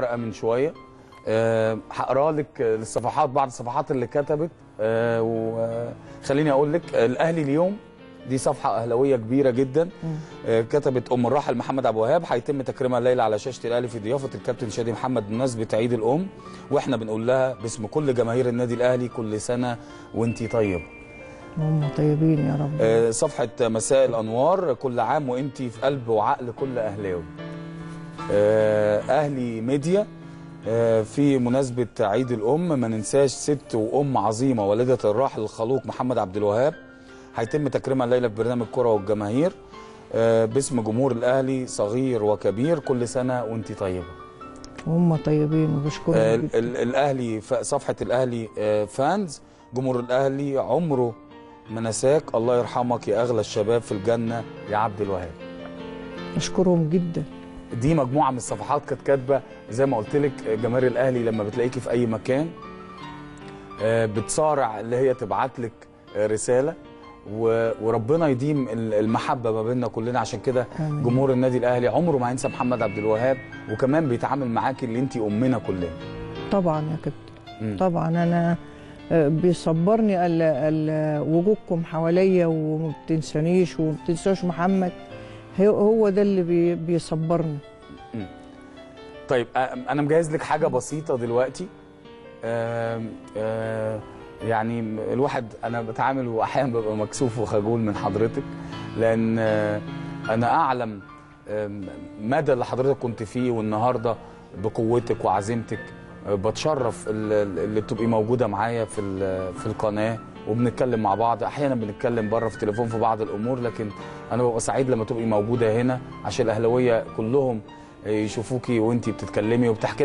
ورقه من شويه آه، هقرا لك الصفحات بعض الصفحات اللي كتبت آه، وخليني اقول لك آه، الاهلي اليوم دي صفحه اهلاويه كبيره جدا آه، كتبت ام الراحل محمد ابو وهاب هيتم تكريمها الليله على شاشه الاهلي في ضيافه الكابتن شادي محمد بمناسبه عيد الام واحنا بنقول لها باسم كل جماهير النادي الاهلي كل سنه وانتي طيبه هم طيبين يا رب آه، صفحة مساء الأنوار كل عام وأنتي في قلب وعقل كل أهلاوي آه، أهلي ميديا آه، في مناسبة عيد الأم ما ننساش ست وأم عظيمة والدة الراحل الخلوق محمد عبد الوهاب هيتم تكريمها الليلة في برنامج كرة والجماهير آه، باسم جمهور الأهلي صغير وكبير كل سنة وأنتي طيبة هم طيبين وبشكرهم آه، جدا ال- الأهلي ف- صفحة الأهلي آه، فانز جمهور الأهلي عمره ما نساك الله يرحمك يا أغلى الشباب في الجنة يا عبد الوهاب بشكرهم جدا دي مجموعه من الصفحات كانت كاتبه زي ما قلت لك جماهير الاهلي لما بتلاقيكي في اي مكان آه، بتصارع اللي هي تبعت لك آه، رساله و- وربنا يديم ال- المحبه ما بيننا كلنا عشان كده آمين. جمهور النادي الاهلي عمره ما هينسى محمد عبد الوهاب وكمان بيتعامل معاكي اللي انت امنا كلنا طبعا يا كابتن مم. طبعا انا آه، بيصبرني ال- ال- وجودكم حواليا وما بتنسانيش وما بتنساش محمد هي- هو ده اللي بي- بيصبرني طيب آه، انا مجهز لك حاجه بسيطه دلوقتي آم، آه، يعني الواحد انا بتعامل واحيانا ببقى مكسوف وخجول من حضرتك لان آه، انا اعلم آم، مدى اللي حضرتك كنت فيه والنهارده بقوتك وعزيمتك آه، بتشرف ال- ال- اللي بتبقي موجوده معايا في ال- في القناه وبنتكلم مع بعض احيانا بنتكلم بره في التليفون في بعض الامور لكن انا ببقى سعيد لما تبقي موجوده هنا عشان الاهلاويه كلهم يشوفوكي وانتي بتتكلمي وبتحكي